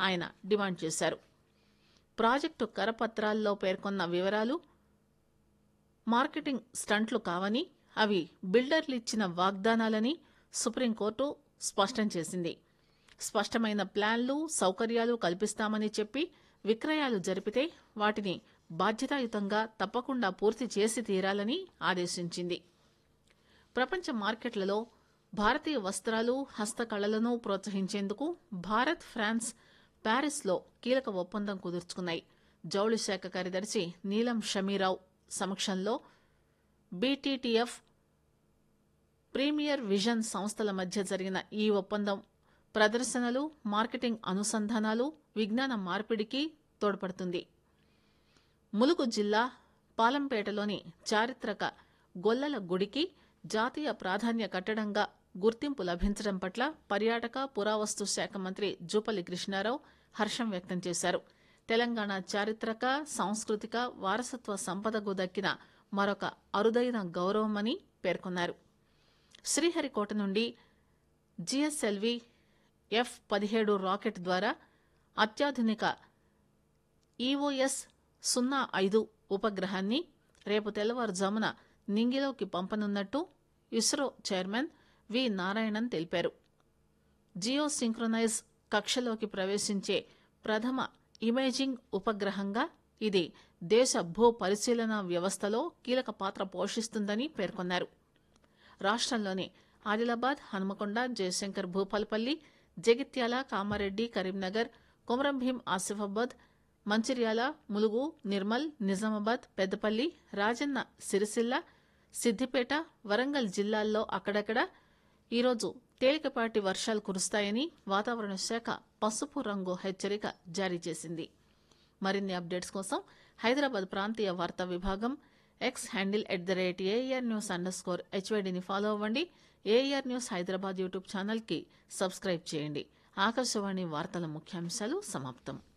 ఆయన డిమాండ్ చేశారు ప్రాజెక్టు కరపత్రాల్లో పేర్కొన్న వివరాలు మార్కెటింగ్ స్టంట్లు కావని అవి బిల్డర్లు ఇచ్చిన వాగ్దానాలని సుప్రీంకోర్టు స్పష్టం చేసింది స్పష్టమైన ప్లాన్లు సౌకర్యాలు కల్పిస్తామని చెప్పి విక్రయాలు జరిపితే వాటిని బాధ్యతాయుతంగా తప్పకుండా పూర్తి చేసి తీరాలని ఆదేశించింది ప్రపంచ మార్కెట్లలో భారతీయ వస్త్రాలు హస్తకళలను ప్రోత్సహించేందుకు భారత్ ఫ్రాన్స్ ప్యారిస్లో కీలక ఒప్పందం కుదుర్చుకున్నాయి జౌళి శాఖ కార్యదర్శి నీలం షమీరావు సమక్షంలో బీటీటీఎఫ్ ప్రీమియర్ విజన్ సంస్థల మధ్య జరిగిన ఈ ఒప్పందం ప్రదర్శనలు మార్కెటింగ్ అనుసంధానాలు విజ్ఞాన మార్పిడికి తోడ్పడుతుంది ములుగు జిల్లా పాలంపేటలోని చారిత్రక గొల్లల గుడికి జాతీయ ప్రాధాన్య కట్టడంగా గుర్తింపు లభించడం పట్ల పర్యాటక పురావస్తు శాఖ మంత్రి జూపల్లి కృష్ణారావు హర్షం వ్యక్తం చేశారు తెలంగాణ చారిత్రక సాంస్కృతిక వారసత్వ సంపదకు దక్కిన మరొక అరుదైన గౌరవమని పేర్కొన్నారు శ్రీహరికోట నుండి జిఎస్ఎల్వి ఎఫ్ పదిహేడు రాకెట్ ద్వారా అత్యాధునిక ఈఓఎస్ సున్నా ఐదు ఉపగ్రహాన్ని రేపు తెల్లవారుజామున నింగిలోకి పంపనున్నట్టు ఇస్రో చైర్మన్ వి నారాయణన్ తెలిపారు జియో సింక్రొనైజ్ కక్షలోకి ప్రవేశించే ప్రథమ ఇమేజింగ్ ఉపగ్రహంగా ఇది దేశ భూ పరిశీలన వ్యవస్థలో కీలక పాత్ర పోషిస్తుందని పేర్కొన్నారు రాష్ట్రంలోని ఆదిలాబాద్ హనుమకొండ జయశంకర్ భూపాలపల్లి జగిత్యాల కామారెడ్డి కరీంనగర్ కొమరంభీం ఆసిఫాబాద్ మంచిర్యాల ములుగు నిర్మల్ నిజామాబాద్ పెద్దపల్లి రాజన్న సిరిసిల్ల సిద్దిపేట వరంగల్ జిల్లాల్లో అక్కడక్కడ ఈరోజు తేలికపాటి వర్షాలు కురుస్తాయని వాతావరణ శాఖ పసుపు రంగు హెచ్చరిక జారీ చేసింది మరిన్ని అప్డేట్స్ కోసం హైదరాబాద్ ప్రాంతీయ వార్తా విభాగం X handle at the rate AR news under score హెచ్వైడిని ఫాలో అవ్వండి ఏఆర్ న్యూస్ హైదరాబాద్ యూట్యూబ్ ఛానల్కి సబ్స్క్రైబ్ చేయండి ఆకాశవాణి వార్తల ముఖ్యాంశాలు సమాప్తం